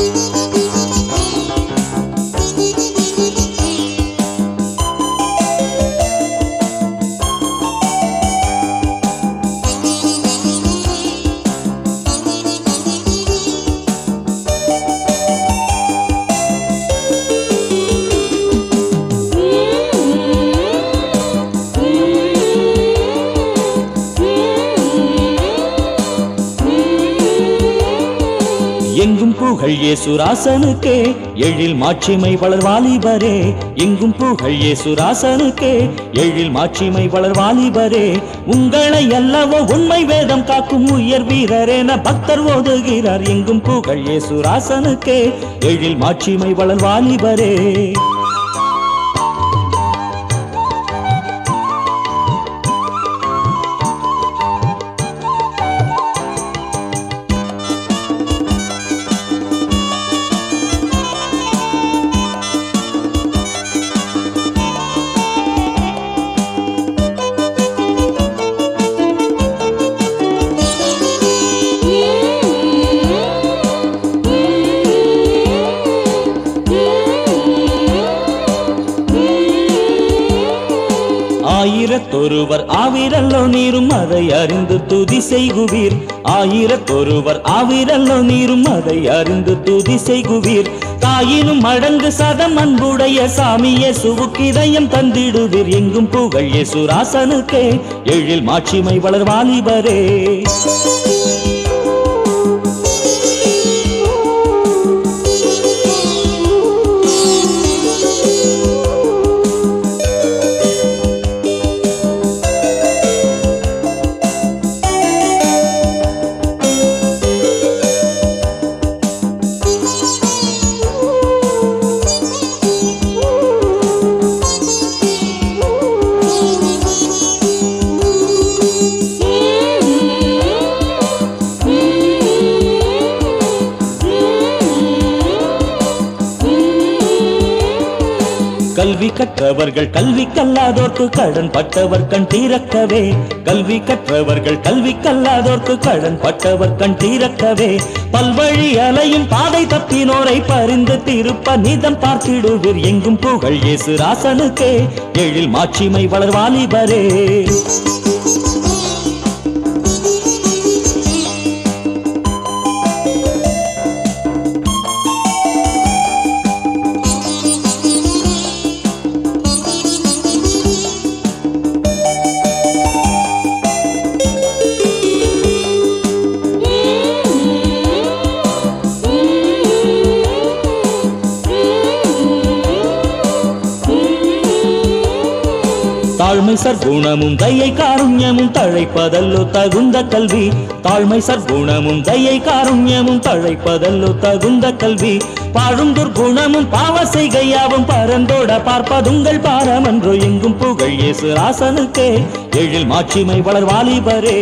எங்கும் புகழ் இயேசுராசனுக்கே எழில் மாட்சிமை வளர் வாலிபரே எங்கும் புகழ் இயேசுராசனுக்கே எழில் மாட்சிமை வளர் வாலிபரே உங்களை அல்லவோ உண்மை வேதம் காக்கும் உயர் வீரரென பக்தர் ஓதுகிறார் எங்கும் புகழ் இயேசுராசனுக்கே எழில் மாட்சிமை வளர் வாலிபரே ஆயிரத்தொருவர் ஆவிரல்லோ நீரும் அதை அறிந்து துதி செய்குவீர் ஆயிரத்தொருவர் ஆவிரல்லோ நீரும் அதை அறிந்து துதி செய்குவீர் தாயினும் மடங்கு சதம் அன்புடைய சாமியே சுவுக்கிதயம் தந்திடுவீர் எங்கும் புகழ் சுராசனுக்கே எழில் மாட்சிமை வளர் வாலிபரே கல்வி கற்றவர்கள் கல்வி கல்லாதோர்க்கு கடன் பட்டவர் கண் தீரக்கவே கல்வி கற்றவர்கள் கல்வி கல்லாதோர்க்கு கடன் பட்டவர் கண் தீரக்கவே பல்வழி அலையும் பாதை தப்பினோரை பரிந்து திருப்ப நிதம் பார்த்திடுவீர் எங்கும் புகழ் இயேசு ராசனுக்கே எழில் மாட்சிமை வளர் வாலிபரே தாழ்மை சர்க்குணமும் தயை காருண்யமும் தழைப்பதல்லோ தகுந்த கல்வி தாழ்மை சர்க்குணமும் தயை காருண்யமும் தழைப்பதல்லோ தகுந்த கல்வி பாழும் துர்குணமும் பாவ செய்கையாவும் பரந்தோட பார்ப்பதுங்கள் பாரமன்றோ எங்கும் புகழ் இயேசு ராசனுக்கே எழில் மாட்சிமை வளர் வாலிபரே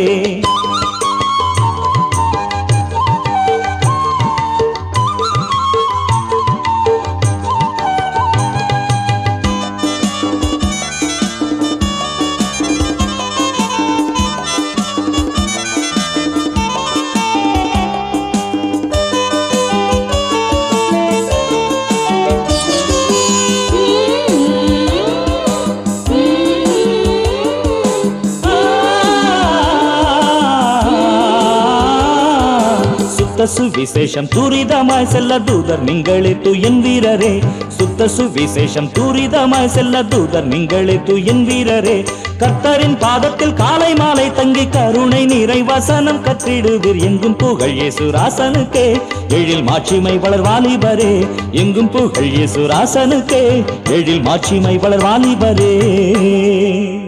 சுத்த சுவிசேஷம் துரிதமாய் செல்ல தூதர் நீங்களே துயன் வீரரே சுத்த சுவிசேஷம் துரிதமாய் செல்ல தூதர் நீங்களே துயன் வீரரே கர்த்தரின் பாதத்தில் காலை மாலை தங்கி கருணை நிறை வசனம் கற்றிடுவீர் எங்கும் புகழ் இயேசு ராசனுக்கே எழில் மாட்சிமை வளர் வாலிபரே எங்கும் புகழ் இயேசு ராசனுக்கே எழில் மாட்சிமை வளர் வாலிபரே